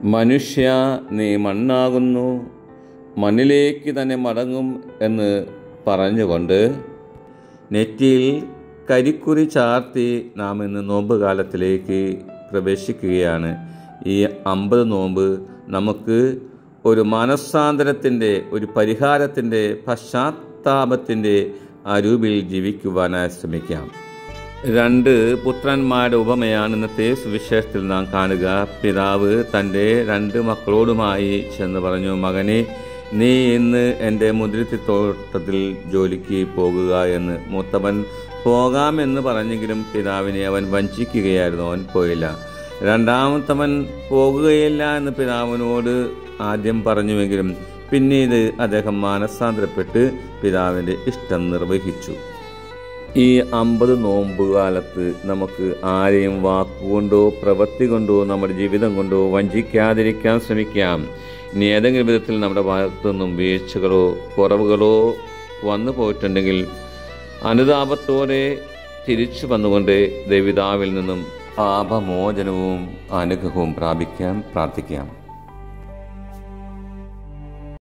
മനുഷ്യ നീ മണ്ണാകുന്നു മണ്ണിലേക്ക് തന്നെ മടങ്ങും എന്ന് പറഞ്ഞുകൊണ്ട് നെറ്റിയിൽ കരിക്കുറി ചാർത്തി നാം ഇന്ന് നോമ്പ് കാലത്തിലേക്ക് പ്രവേശിക്കുകയാണ് ഈ അമ്പത് നോമ്പ് നമുക്ക് ഒരു മനസ്സാന്തരത്തിൻ്റെ ഒരു പരിഹാരത്തിൻ്റെ പശ്ചാത്താപത്തിൻ്റെ അരൂപിൽ ജീവിക്കുവാനായി ശ്രമിക്കാം രണ്ട് പുത്രന്മാരുടെ ഉപമയാണ് ഇന്നത്തെ സുവിശേഷത്തിൽ നാം കാണുക പിതാവ് തൻ്റെ രണ്ട് മക്കളോടുമായി ചെന്ന് പറഞ്ഞു മകനെ നീ ഇന്ന് എൻ്റെ മുദ്രത്തിത്തോട്ടത്തിൽ ജോലിക്ക് പോകുക എന്ന് മൂത്തവൻ പോകാമെന്ന് പറഞ്ഞെങ്കിലും പിതാവിനെ അവൻ വഞ്ചിക്കുകയായിരുന്നു അവൻ പോയില്ല രണ്ടാമത്തവൻ പോകുകയില്ല എന്ന് പിതാവിനോട് ആദ്യം പറഞ്ഞുവെങ്കിലും പിന്നീട് അദ്ദേഹം മാനസാന്തരപ്പെട്ട് പിതാവിൻ്റെ ഇഷ്ടം നിർവഹിച്ചു ഈ അമ്പത് നോമ്പ് കാലത്ത് നമുക്ക് ആരെയും വാക്കുകൊണ്ടോ പ്രവൃത്തി കൊണ്ടോ നമ്മുടെ ജീവിതം കൊണ്ടോ വഞ്ചിക്കാതിരിക്കാൻ ശ്രമിക്കാം ഇനി ഏതെങ്കിലും വിധത്തിൽ നമ്മുടെ ഭാഗത്തു നിന്നും വീഴ്ചകളോ കുറവുകളോ വന്നു പോയിട്ടുണ്ടെങ്കിൽ അനുതാപത്തോടെ തിരിച്ചു വന്നുകൊണ്ട് ദൈവിതാവിൽ നിന്നും പാപമോചനവും അനുഗ്രഹവും പ്രാപിക്കാൻ പ്രാർത്ഥിക്കാം